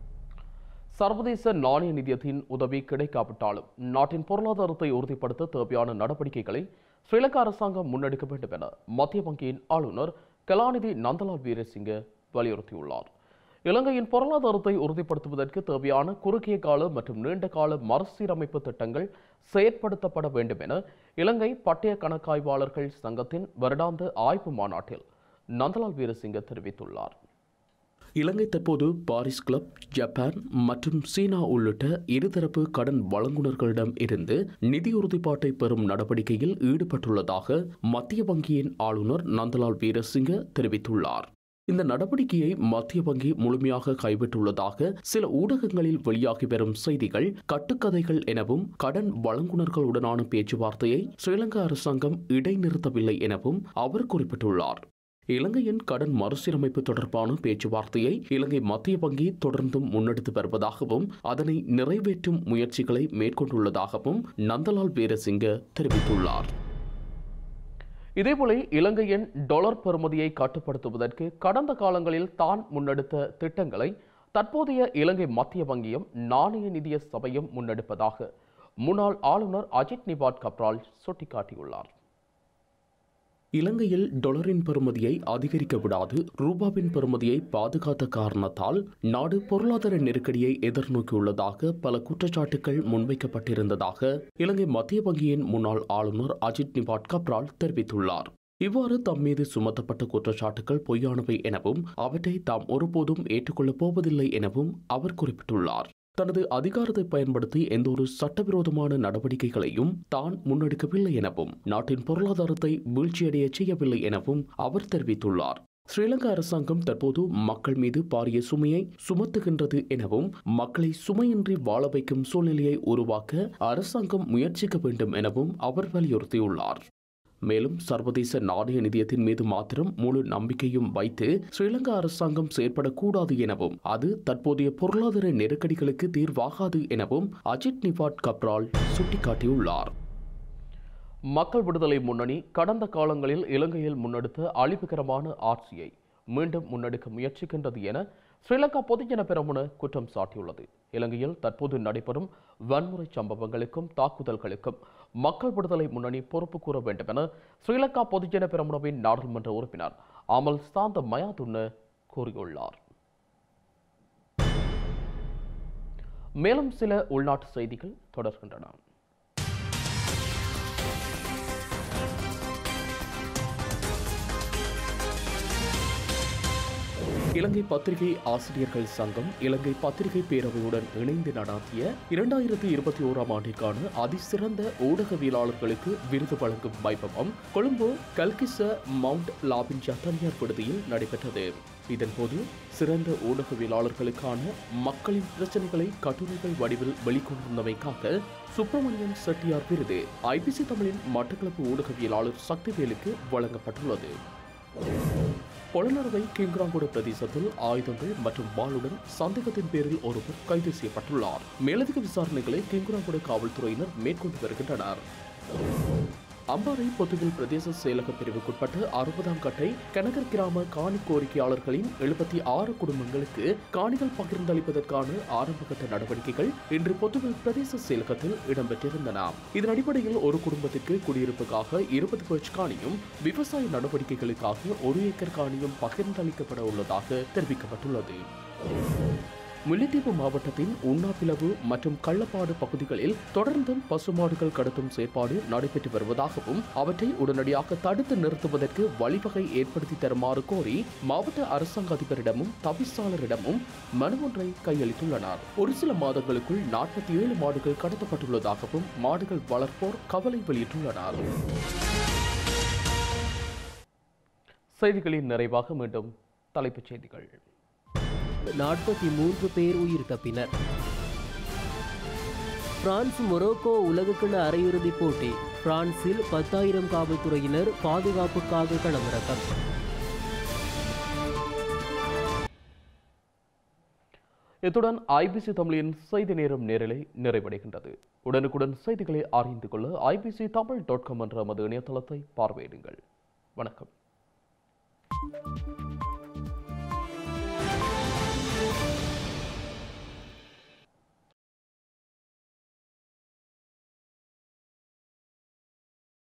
சர்வதேச நாணய நிதியத்தின் உதவி கிடைக்காவிட்டாலும் நாட்டின் பொருளாதாரத்தை உறுதிப்படுத்த தேவையான நடவடிக்கைகளை ஸ்ரீலங்கா அரசாங்கம் முன்னெடுக்க வேண்டும் என மத்திய வங்கியின் ஆளுநர் கலாநிதி நந்தலால் வீரசிங்க வலியுறுத்தியுள்ளார் இலங்கையின் பொருளாதாரத்தை உறுதிப்படுத்துவதற்கு தேவையான குறுகிய கால மற்றும் நீண்ட கால மறுசீரமைப்பு திட்டங்கள் செயற்படுத்தப்பட வேண்டும் என இலங்கை பட்டய கணக்காய்வாளர்கள் சங்கத்தின் வருடாந்த ஆய்வு மாநாட்டில் நந்தலால் வீரசிங்க தெரிவித்துள்ளார் இலங்கை தற்போது பாரிஸ் கிளப் ஜப்பான் மற்றும் சீனா உள்ளிட்ட இருதரப்பு கடன் வழங்குனர்களிடம் இருந்து நிதி உறுதிப்பாட்டை பெறும் நடவடிக்கையில் ஈடுபட்டுள்ளதாக மத்திய வங்கியின் ஆளுநர் நந்தலால் வீரசிங்க தெரிவித்துள்ளார் இந்த நடவடிக்கையை மத்திய வங்கி முழுமையாக கைவிட்டுள்ளதாக சில ஊடகங்களில் வெளியாகி வரும் செய்திகள் கட்டுக்கதைகள் எனவும் கடன் வழங்குனர்களுடனான பேச்சுவார்த்தையை ஸ்ரீலங்கா அரசாங்கம் இடைநிறுத்தவில்லை எனவும் அவர் குறிப்பிட்டுள்ளார் இலங்கையின் கடன் மறுசீரமைப்பு தொடர்பான பேச்சுவார்த்தையை இலங்கை மத்திய வங்கி தொடர்ந்தும் முன்னெடுத்து வருவதாகவும் அதனை நிறைவேற்றும் முயற்சிகளை மேற்கொண்டுள்ளதாகவும் நந்தலால் வீரசிங்க தெரிவித்துள்ளார் இதேபோல இலங்கையின் டாலர் பெறுமதியை கட்டுப்படுத்துவதற்கு கடந்த காலங்களில் தான் முன்னெடுத்த திட்டங்களை தற்போதைய இலங்கை மத்திய வங்கியும் நாணய நிதிய சபையும் முன்னெடுப்பதாக முன்னாள் ஆளுநர் அஜித் நிவாட் கப்ரால் சுட்டிக்காட்டியுள்ளார் இலங்கையில் டொலரின் பெறுமதியை அதிகரிக்க விடாது ரூபாவின் பெறுமதியை பாதுகாத்த காரணத்தால் நாடு பொருளாதார நெருக்கடியை எதிர்நோக்கியுள்ளதாக பல குற்றச்சாட்டுகள் முன்வைக்கப்பட்டிருந்ததாக இலங்கை மத்திய வங்கியின் முன்னாள் ஆளுநர் அஜித் நிவாட் கப்ரால் தெரிவித்துள்ளார் இவ்வாறு தம் மீது சுமத்தப்பட்ட குற்றச்சாட்டுகள் பொய்யானவை எனவும் அவற்றை தாம் ஒருபோதும் ஏற்றுக்கொள்ளப் போவதில்லை எனவும் அவர் குறிப்பிட்டுள்ளார் தனது அதிகாரத்தை பயன்படுத்தி எந்தவொரு சட்டவிரோதமான நடவடிக்கைகளையும் தான் முன்னெடுக்கவில்லை எனவும் நாட்டின் பொருளாதாரத்தை வீழ்ச்சியடைய செய்யவில்லை எனவும் அவர் தெரிவித்துள்ளார் ஸ்ரீலங்கா அரசாங்கம் தற்போது மக்கள் மீது பாரிய சுமையை சுமத்துகின்றது எனவும் மக்களை சுமையின்றி வாழ வைக்கும் சூழ்நிலையை உருவாக்க அரசாங்கம் முயற்சிக்க வேண்டும் எனவும் அவர் வலியுறுத்தியுள்ளார் மேலும் சர்வதேச நாணய நிதியத்தின் மீது மாத்திரம் முழு நம்பிக்கையும் வைத்து ஸ்ரீலங்கா அரசாங்கம் செயற்படக்கூடாது எனவும் அது தற்போதைய பொருளாதார நெருக்கடிகளுக்கு தீர்வாகாது எனவும் அஜித் நிவாட் கப்ரால் சுட்டிக்காட்டியுள்ளார் மக்கள் விடுதலை முன்னணி கடந்த காலங்களில் இலங்கையில் முன்னெடுத்த அழிவுகரமான ஆட்சியை மீண்டும் முன்னெடுக்க முயற்சிக்கின்றது என ஸ்ரீலங்கா பொதுஜன பெரமுன குற்றம் சாட்டியுள்ளது இலங்கையில் தற்போது நடைபெறும் வன்முறை சம்பவங்களுக்கும் தாக்குதல்களுக்கும் மக்கள் விடுதலை முன்னணி பொறுப்பு கூற வேண்டும் என ஸ்ரீலங்கா பொதுஜன பெரமுனவின் நாடாளுமன்ற உறுப்பினர் அமல் சாந்த மயாதுன்ன கூறியுள்ளார் மேலும் சில உள்நாட்டு செய்திகள் தொடர்கின்றன இலங்கை பத்திரிகை ஆசிரியர்கள் சங்கம் இலங்கை பத்திரிகை பேரவையுடன் இணைந்து நடாத்திய இரண்டாயிரத்தி இருபத்தி ஓராம் ஆண்டிற்கான அதிசிறந்த ஊடகவியலாளர்களுக்கு விருது வழங்கும் வைபவம் கொழும்பு கல்கிச மவுண்ட் லாபின்ஜா தனியார் விடுதியில் நடைபெற்றது இதன்போது சிறந்த ஊடகவியலாளர்களுக்கான மக்களின் பிரச்சனைகளை கட்டுரைகள் வடிவில் வெளிக்கொண்டிருந்தமைக்காக சுப்பிரமணியன் செட்டியார் விருது ஐபிசி தமிழின் மட்டக்களப்பு ஊடகவியலாளர் சக்திவேலுக்கு வழங்கப்பட்டுள்ளது பொலனறுவை கிங்கராங்குட பிரதேசத்தில் ஆயுதங்கள் மற்றும் வாளுடன் சந்தேகத்தின் பேரில் ஒருவர் கைது செய்யப்பட்டுள்ளார் மேலதிக விசாரணைகளை கிங்குராங்குட காவல்துறையினர் மேற்கொண்டு வருகின்றனர் அம்பாறை பொத்துவில் பிரதேச செயலக பிரிவுக்குட்பட்ட அறுபதாம் கட்டை கனகர் கிராம காணி கோரிக்கையாளர்களின் எழுபத்தி ஆறு குடும்பங்களுக்கு காணிகள் பகிர்ந்தளிப்பதற்கான ஆரம்பகட்ட நடவடிக்கைகள் இன்று பொத்துவில் பிரதேச செயலகத்தில் இடம்பெற்றிருந்தன இதன் அடிப்படையில் ஒரு குடும்பத்திற்கு குடியிருப்புக்காக இருபது பேர்ச் காணியும் விவசாய நடவடிக்கைகளுக்காக ஒரு ஏக்கர் காணியும் பகிர்ந்தளிக்கப்பட உள்ளதாக தெரிவிக்கப்பட்டுள்ளது முல்லைத்தீவு மாவட்டத்தின் உண்ணாப்பிளவு மற்றும் கள்ளப்பாடு பகுதிகளில் தொடர்ந்தும் பசுமாடுகள் கடத்தும் செயற்பாடு நடைபெற்று வருவதாகவும் அவற்றை உடனடியாக தடுத்து நிறுத்துவதற்கு வழிவகை ஏற்படுத்தி தருமாறு கோரி மாவட்ட அரசாங்க அதிபரிடமும் தவிசாளரிடமும் மனு ஒன்றை கையளித்துள்ளனர் ஒரு சில மாதங்களுக்குள் நாற்பத்தி ஏழு மாடுகள் கடத்தப்பட்டுள்ளதாகவும் மாடுகள் வளர்ப்போர் கவலை வெளியிட்டுள்ளனர் செய்திகளின் நிறைவாக மீண்டும் தலைப்புச் செய்திகள் நாற்பத்தி மூன்று பேர் உயிர் தப்பினர் பிரான்ஸ் மொரோக்கோ உலகக்கிண அரையிறுதிப் போட்டி பிரான்சில் பத்தாயிரம் காவல்துறையினர் பாதுகாப்புக்காக களமிறக்கம் இத்துடன் ஐபிசி தமிழின் செய்தி நேரம் நேரலை நிறைவடைகின்றது உடனுக்குடன் செய்திகளை அறிந்து கொள்ள ஐபிசி தமிழ் டாட் காம் என்ற நமது இணையதளத்தை பார்வையிடுங்கள் வணக்கம்